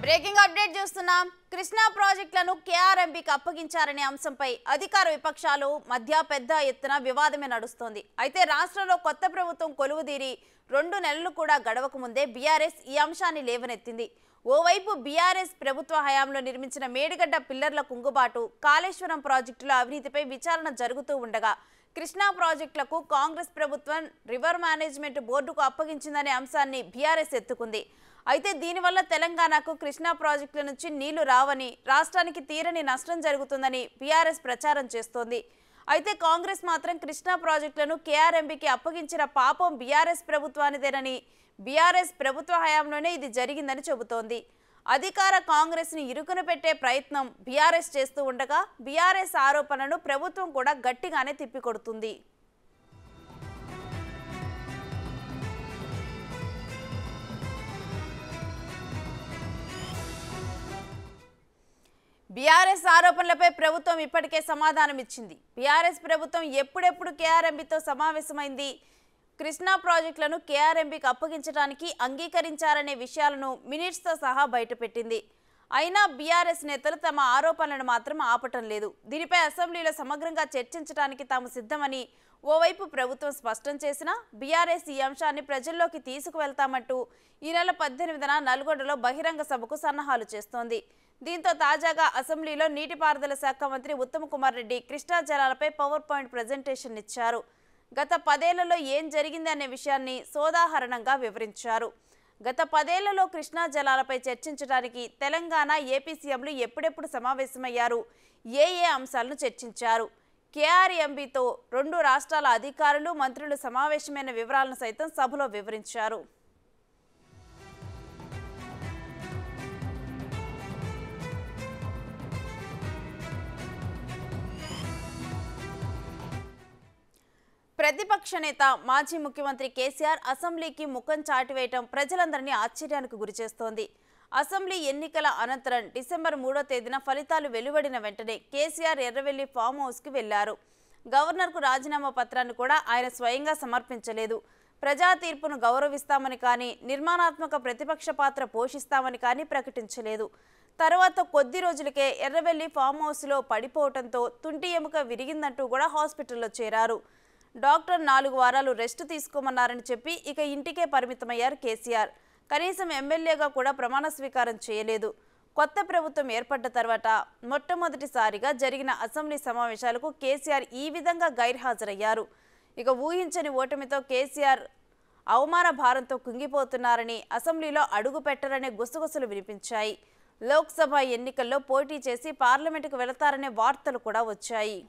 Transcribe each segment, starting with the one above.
breaking update చూస్తున్నాం కృష్ణా ప్రాజెక్టులను కేఆర్ఎంబీకి అప్పగించారనే అంశంపై అధికార విపక్షాలు మధ్య పెద్ద ఎత్తున వివాదమే నడుస్తోంది అయితే రాష్ట్రంలో కొత్త ప్రభుత్వం కొలువుదీరి రెండు నెలలు కూడా గడవక ముందే బీఆర్ఎస్ ఈ అంశాన్ని లేవనెత్తింది ఓవైపు బీఆర్ఎస్ ప్రభుత్వ హయాంలో నిర్మించిన మేడిగడ్డ పిల్లర్ల కుంగుబాటు కాళేశ్వరం ప్రాజెక్టుల అవినీతిపై విచారణ జరుగుతూ ఉండగా కృష్ణా ప్రాజెక్టులకు కాంగ్రెస్ ప్రభుత్వం రివర్ మేనేజ్మెంట్ బోర్డుకు అప్పగించిందనే అంశాన్ని బీఆర్ఎస్ ఎత్తుకుంది అయితే దీనివల్ల తెలంగాణకు కృష్ణా ప్రాజెక్టుల నుంచి నీళ్లు రావని రాష్ట్రానికి తీరని నష్టం జరుగుతుందని బీఆర్ఎస్ ప్రచారం చేస్తోంది అయితే కాంగ్రెస్ మాత్రం కృష్ణా ప్రాజెక్టులను కేఆర్ఎంబీకి అప్పగించిన పాపం బీఆర్ఎస్ ప్రభుత్వానిదేనని బీఆర్ఎస్ ప్రభుత్వ హయాంలోనే ఇది జరిగిందని చెబుతోంది అధికార కాంగ్రెస్ ని ఇరుకున పెట్టే ప్రయత్నం బీఆర్ఎస్ చేస్తూ ఉండగా బీఆర్ఎస్ ఆరోపణలను ప్రభుత్వం కూడా గట్టిగానే తిప్పికొడుతుంది బీఆర్ఎస్ ఆరోపణలపై ప్రభుత్వం ఇప్పటికే సమాధానం ఇచ్చింది బీఆర్ఎస్ ప్రభుత్వం ఎప్పుడెప్పుడు కేఆర్ఎంబీతో సమావేశమైంది కృష్ణా ప్రాజెక్టులను కేఆర్ఎంబీకి అప్పగించడానికి అంగీకరించారనే విషయాలను మినిట్స్తో సహా బయటపెట్టింది అయినా బీఆర్ఎస్ నేతలు తమ ఆరోపణలను మాత్రం ఆపటం లేదు దీనిపై అసెంబ్లీలో సమగ్రంగా చర్చించడానికి తాము సిద్ధమని ఓవైపు ప్రభుత్వం స్పష్టం చేసినా బీఆర్ఎస్ ఈ అంశాన్ని ప్రజల్లోకి తీసుకువెళ్తామంటూ ఈ నెల పద్దెనిమిదిన నల్గొండలో బహిరంగ సభకు సన్నాహాలు చేస్తోంది దీంతో తాజాగా అసెంబ్లీలో నీటిపారుదల శాఖ మంత్రి ఉత్తమ్ కుమార్ రెడ్డి కృష్ణా జలాలపై పవర్ పాయింట్ ప్రజెంటేషన్ ఇచ్చారు గత పదేళ్లలో ఏం జరిగింది అనే విషయాన్ని సోదాహరణంగా వివరించారు గత పదేళ్లలో కృష్ణా జలాలపై చర్చించడానికి తెలంగాణ ఏపీ సీఎంలు ఎప్పుడెప్పుడు సమావేశమయ్యారు ఏ ఏ అంశాలను చర్చించారు కేఆర్ఎంబీతో రెండు రాష్ట్రాల అధికారులు మంత్రులు సమావేశమైన వివరాలను సైతం సభలో వివరించారు ప్రతిపక్ష నేత మాజీ ముఖ్యమంత్రి కేసీఆర్ అసెంబ్లీకి ముఖం చాటివేయటం ప్రజలందరినీ ఆశ్చర్యానికి గురిచేస్తోంది అసెంబ్లీ ఎన్నికల అనంతరం డిసెంబర్ మూడో తేదీన ఫలితాలు వెలువడిన వెంటనే కేసీఆర్ ఎర్రవెల్లి ఫామ్ హౌస్కి వెళ్లారు గవర్నర్కు రాజీనామా పత్రాన్ని కూడా ఆయన స్వయంగా సమర్పించలేదు ప్రజా తీర్పును గౌరవిస్తామని కానీ నిర్మాణాత్మక ప్రతిపక్ష పాత్ర పోషిస్తామని కానీ ప్రకటించలేదు తర్వాత కొద్ది రోజులకే ఎర్రవెల్లి ఫామ్ హౌస్లో పడిపోవడంతో తుంటి ఎముక విరిగిందంటూ కూడా హాస్పిటల్లో చేరారు డాక్టర్ నాలుగు వారాలు రెస్ట్ తీసుకోమన్నారని చెప్పి ఇక ఇంటికే పరిమితమయ్యారు కేసీఆర్ కనీసం ఎమ్మెల్యేగా కూడా ప్రమాణ స్వీకారం చేయలేదు కొత్త ప్రభుత్వం ఏర్పడ్డ తర్వాత మొట్టమొదటిసారిగా జరిగిన అసెంబ్లీ సమావేశాలకు కేసీఆర్ ఈ విధంగా గైర్హాజరయ్యారు ఇక ఊహించని ఓటమితో కేసీఆర్ అవమాన భారంతో కుంగిపోతున్నారని అసెంబ్లీలో అడుగు పెట్టరనే గుసగుసలు వినిపించాయి లోక్సభ ఎన్నికల్లో పోటీ చేసి పార్లమెంటుకు వెళతారనే వార్తలు కూడా వచ్చాయి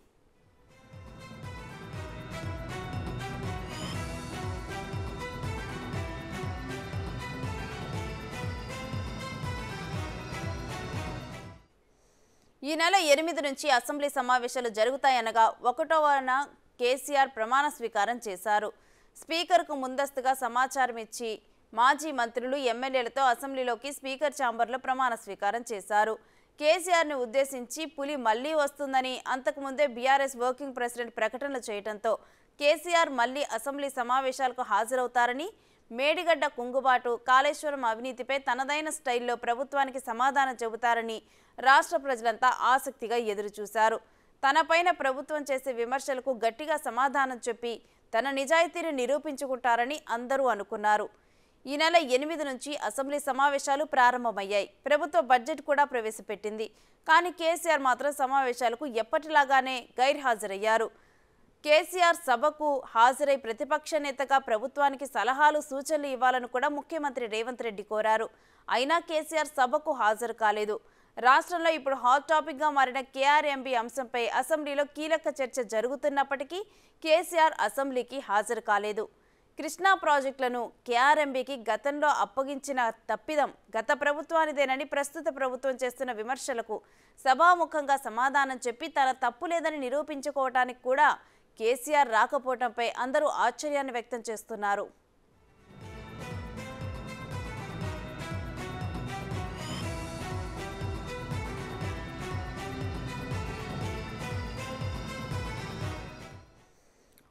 ఈ నెల ఎనిమిది నుంచి అసెంబ్లీ సమావేశాలు జరుగుతాయనగా ఒకటోవన కేసీఆర్ ప్రమాణ స్వీకారం చేశారు స్పీకర్కు ముందస్తుగా సమాచారం ఇచ్చి మాజీ మంత్రులు ఎమ్మెల్యేలతో అసెంబ్లీలోకి స్పీకర్ ఛాంబర్లో ప్రమాణ స్వీకారం చేశారు కేసీఆర్ని ఉద్దేశించి పులి మళ్లీ వస్తుందని అంతకుముందే బీఆర్ఎస్ వర్కింగ్ ప్రెసిడెంట్ ప్రకటనలు చేయడంతో కేసీఆర్ మళ్లీ అసెంబ్లీ సమావేశాలకు హాజరవుతారని మేడిగడ్డ కుంగుబాటు కాళేశ్వరం అవినీతిపై తనదైన స్టైల్లో ప్రభుత్వానికి సమాధానం చెబుతారని రాష్ట్ర ప్రజలంతా ఆసక్తిగా ఎదురుచూశారు తనపైన ప్రభుత్వం చేసే విమర్శలకు గట్టిగా సమాధానం చెప్పి తన నిజాయితీని నిరూపించుకుంటారని అందరూ అనుకున్నారు ఈ నెల ఎనిమిది నుంచి అసెంబ్లీ సమావేశాలు ప్రారంభమయ్యాయి ప్రభుత్వ బడ్జెట్ కూడా ప్రవేశపెట్టింది కానీ కేసీఆర్ మాత్రం సమావేశాలకు ఎప్పటిలాగానే గైర్హాజరయ్యారు కేసీఆర్ సభకు హాజరై ప్రతిపక్ష నేతగా ప్రభుత్వానికి సలహాలు సూచనలు ఇవ్వాలని కూడా ముఖ్యమంత్రి రేవంత్ రెడ్డి కోరారు అయినా కేసీఆర్ సభకు హాజరు కాలేదు రాష్ట్రంలో ఇప్పుడు హాట్ టాపిక్గా మారిన కేఆర్ఎంబీ అంశంపై అసెంబ్లీలో కీలక చర్చ జరుగుతున్నప్పటికీ కేసీఆర్ అసెంబ్లీకి హాజరు కాలేదు కృష్ణా ప్రాజెక్టులను కేఆర్ఎంబీకి గతంలో అప్పగించిన తప్పిదం గత ప్రభుత్వానిదేనని ప్రస్తుత ప్రభుత్వం చేస్తున్న విమర్శలకు సభాముఖంగా సమాధానం చెప్పి తన తప్పు లేదని నిరూపించుకోవటానికి కూడా కేసీఆర్ రాకపోవడంపై అందరూ ఆశ్చర్యాన్ని వ్యక్తం చేస్తున్నారు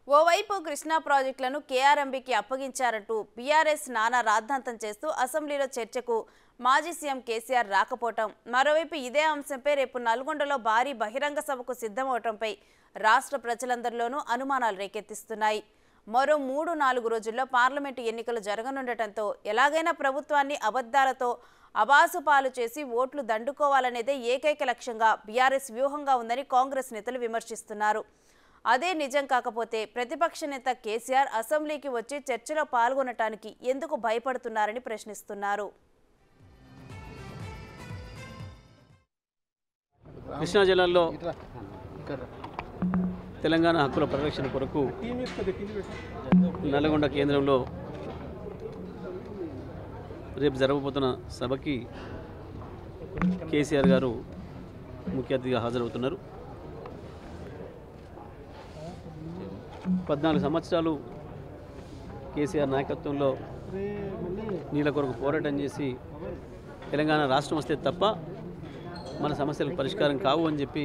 ఓవైపు కృష్ణా ప్రాజెక్టులను కేఆర్ఎంబీకి అప్పగించారంటూ బీఆర్ఎస్ నానా రాద్ధాంతం చేస్తూ అసెంబ్లీలో చర్చకు మాజీ సీఎం కేసీఆర్ రాకపోవటం మరోవైపు ఇదే అంశంపై రేపు నల్గొండలో భారీ బహిరంగ సభకు సిద్ధమవటంపై రాష్ట్ర ప్రజలందరిలోనూ అనుమానాలు రేకెత్తిస్తున్నాయి మరో మూడు నాలుగు రోజుల్లో పార్లమెంటు ఎన్నికలు జరగనుండటంతో ఎలాగైనా ప్రభుత్వాన్ని అబద్ధాలతో అబాసు పాలు చేసి ఓట్లు దండుకోవాలనేదే ఏకైక లక్ష్యంగా బీఆర్ఎస్ వ్యూహంగా ఉందని కాంగ్రెస్ నేతలు విమర్శిస్తున్నారు అదే నిజం కాకపోతే ప్రతిపక్ష నేత కేసీఆర్ అసెంబ్లీకి వచ్చి చర్చలో పాల్గొనటానికి ఎందుకు భయపడుతున్నారని ప్రశ్నిస్తున్నారు కృష్ణా జిల్లాలో తెలంగాణ హక్కుల పరిరక్షణ కొరకు నల్గొండ కేంద్రంలో రేపు జరగబోతున్న సభకి కేసీఆర్ గారు ముఖ్య అతిథిగా హాజరవుతున్నారు పద్నాలుగు సంవత్సరాలు కేసీఆర్ నాయకత్వంలో నీళ్ళ కొరకు పోరాటం చేసి తెలంగాణ రాష్ట్రం వస్తే తప్ప మన సమస్యలకు పరిష్కారం కావు అని చెప్పి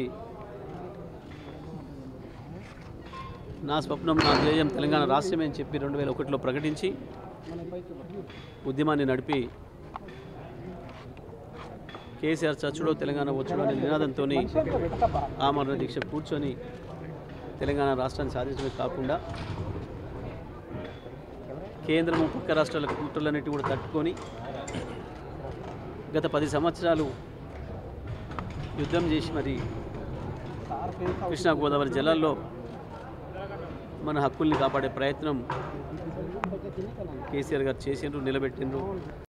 నా స్వప్నం నా ధ్యేయం తెలంగాణ రాష్ట్రమే అని చెప్పి రెండు వేల ఒకటిలో ప్రకటించి ఉద్యమాన్ని నడిపి కేసీఆర్ చచ్చుడో తెలంగాణ వచ్చుడో అనే నినాదంతో ఆమరణ దీక్ష కూర్చొని తెలంగాణ రాష్ట్రాన్ని సాధించడమే కాకుండా కేంద్రము పక్క రాష్ట్రాల కుట్రలన్నిటి కూడా తట్టుకొని గత పది సంవత్సరాలు యుద్ధం చేసి మరి కృష్ణా గోదావరి జిల్లాల్లో మన హక్కుల్ని కాపాడే ప్రయత్నం కేసీఆర్ గారు చేసిండ్రు నిలబెట్టిండ్రు